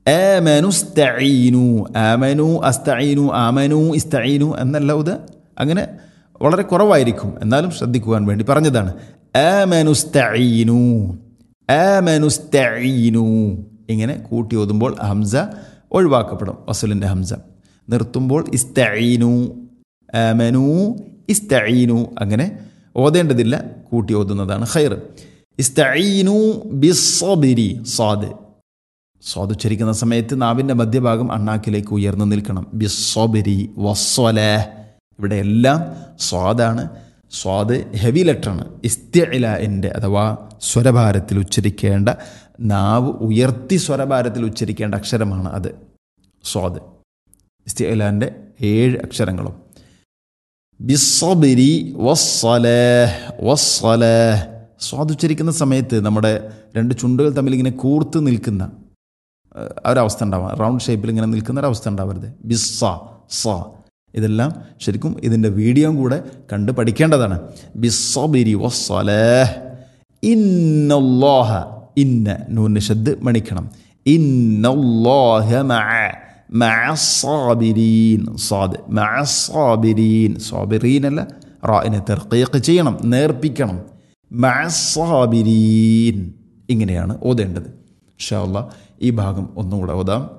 ആമനു സ്തഈനു ആമനു അസ്തഈനു ആമനു ഇസ്തഈനു എന്നല്ല ഇത് അങ്ങനെ വളരെ കുറവായിരിക്കും എന്നാലും ശ്രദ്ധിക്കുവാൻ വേണ്ടി പറഞ്ഞതാണ് ആമനു സ്തഈനു ആമനു സ്തഈനു ഇങ്ങനെ കൂട്ടി ഓതുമ്പോൾ ഹംസ ഒഴിവാക്കപ്പെടും വസലിൻ്റെ ഹംസ നിർത്തുമ്പോൾ ഇസ്തഈനു ആമനു ഇസ്തഈനു അങ്ങനെ ഓതേണ്ടതില്ല കൂട്ടി ഓതുന്നതാണ് ഖൈർ ഇസ്തഈനു ബിസ്സബിരി സാദ് സ്വാദ് ഉച്ചരിക്കുന്ന സമയത്ത് നാവിൻ്റെ മധ്യഭാഗം അണ്ണാക്കിലേക്ക് ഉയർന്നു നിൽക്കണം ബിസ്സബിരി വസ്വലേ ഇവിടെ എല്ലാം സ്വാദാണ് സ്വാദ് ഹെവി ലെറ്ററാണ് ഇസ്തിഇലാൻ്റെ അഥവാ സ്വരഭാരത്തിൽ ഉച്ചരിക്കേണ്ട നാവ് ഉയർത്തി സ്വരഭാരത്തിൽ ഉച്ചരിക്കേണ്ട അക്ഷരമാണ് അത് സ്വാദ് ഇസ്തിഇലാൻ്റെ ഏഴ് അക്ഷരങ്ങളും ബിസ്സബിരി വസ്സലേഹ് വസ്സലേഹ് സ്വാദ് ഉച്ചരിക്കുന്ന സമയത്ത് നമ്മുടെ രണ്ട് ചുണ്ടുകൾ തമ്മിൽ ഇങ്ങനെ കൂർത്ത് നിൽക്കുന്ന ഏഹ്, ആ ഒരവസ്ഥ ഉണ്ടാവാം റൗണ്ട് ഷേപ്പിൽ ഇങ്ങനെ നിൽക്കുന്ന ഒരവസ്ഥ ഉണ്ടാവരുത് ബിസ്സ സ ഇതെല്ലാം ശരിക്കും ഇതിൻ്റെ വീഡിയോയും കൂടെ കണ്ട് പഠിക്കേണ്ടതാണ് ബിസ്സബിരി വസ്സലേഹ് ഇന്നല്ലാഹ ഇന്ന നൂന് ഷദ് മണിക്കണം ഇന്നല്ലാഹ മഅ മഅ സാബിരീൻ സാദ് മഅ സാബിരീൻ സാബിരീൻ അല്ല റായിനെ തെർക്കീക്ക് ചെയ്യണം നേർപ്പിക്കണം മഅ സാബിരീൻ ഇങ്ങനെയാണ് ഓതേണ്ടത് ഇൻഷാ അല്ലാ ഈ ഭാഗം ഒന്നുകൂടെ ഓതാം